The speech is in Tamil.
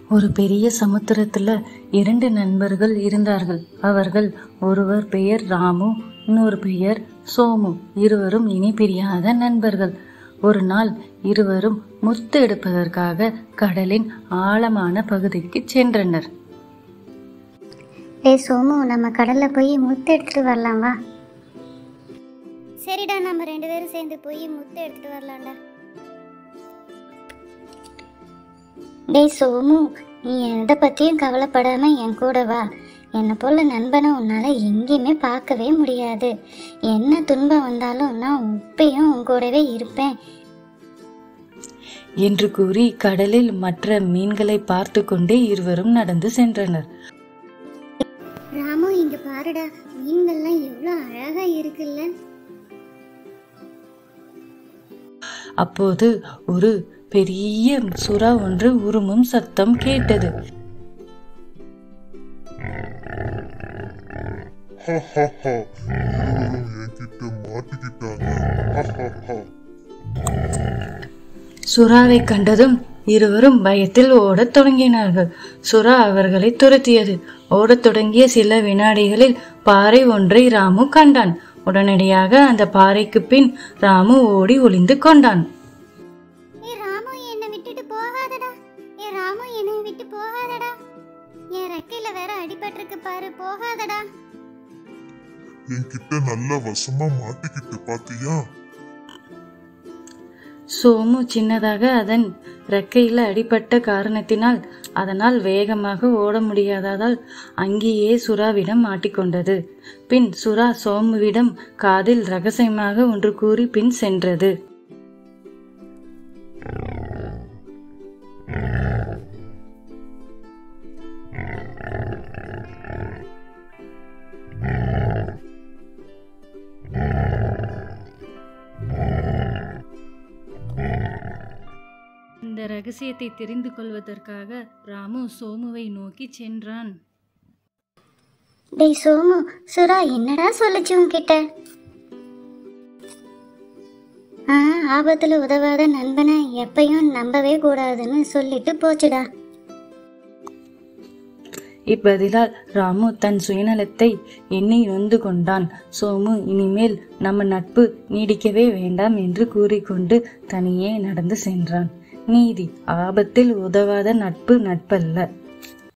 ஒரு பெரிய சமுத்திரத்துல இரண்டு நண்பர்கள் இருந்தார்கள் அவர்கள் ஒருவர் பெயர் ராமு இன்னொரு பெயர் சோமு இருவரும் இனி பிரியாத நண்பர்கள் ஒரு நாள் இருவரும் முத்து எடுப்பதற்காக கடலின் ஆழமான பகுதிக்கு சென்றனர் டேய் சோமு நம்ம கடல்ல போய் முத்து எடுத்துட்டு வரலாம் வா சரிடா நம்ம ரெண்டு பேரும் சேர்ந்து போய் முத்து எடுத்துட்டு வரலாம்டா டேய் சோமு நீ எதை பத்தியும் கவலைப்படாம என் கூட வா என்னை போல நண்பனை உன்னால எங்கேயுமே பார்க்கவே முடியாது என்ன துன்பம் வந்தாலும் நான் உப்பையும் உன் கூடவே இருப்பேன் என்று கூறி கடலில் மற்ற மீன்களை பார்த்து கொண்டே இருவரும் நடந்து சென்றனர் ராமு இங்க பாருடா மீன்கள்லாம் எவ்வளோ அழகா இருக்குல்ல அப்போது ஒரு பெரிய சுறா ஒன்று உருமும் சத்தம் கேட்டது இருவரும் என்கிட்ட மாட்டிக்கிட்டாங்க சுறாவை கண்டதும் இருவரும் பயத்தில் ஓடத் தொடங்கினார்கள் சுறா அவர்களை துரத்தியது ஓடத் தொடங்கிய சில வினாடிகளில் பாறை ஒன்றை ராமு கண்டான் உடனடியாக அந்த பாறைக்கு பின் ராமு ஓடி ஒளிந்து கொண்டான் ஏ ராமு என்னை விட்டுட்டு போகாதடா ஏ ராமு என்னை விட்டு போகாதடா என் ரெக்கையில வேற அடிபட்டிருக்கு பாரு போகாதடா என்கிட்ட நல்ல வசமா மாட்டிக்கிட்டு பாத்தியா சோமு சின்னதாக அதன் ரெக்கையில் அடிபட்ட காரணத்தினால் அதனால் வேகமாக ஓட முடியாததால் அங்கேயே சுறாவிடம் மாட்டிக்கொண்டது பின் சுறா சோமுவிடம் காதில் ரகசியமாக ஒன்று கூறி பின் சென்றது இந்த ரகசியத்தை தெரிந்து கொள்வதற்காக ராமு சோமுவை நோக்கி சென்றான் டேய் சோமு சுறா என்னடா சொல்லுச்சு உன்கிட்ட ஆ ஆபத்துல உதவாத நண்பனை எப்பயும் நம்பவே கூடாதுன்னு சொல்லிட்டு போச்சுடா இப்பதிலால் ராமு தன் சுயநலத்தை எண்ணி நொந்து கொண்டான் சோமு இனிமேல் நம்ம நட்பு நீடிக்கவே வேண்டாம் என்று கூறிக்கொண்டு தனியே நடந்து சென்றான் நீதி ஆபத்தில் உதவாத நட்பு நட்பல்ல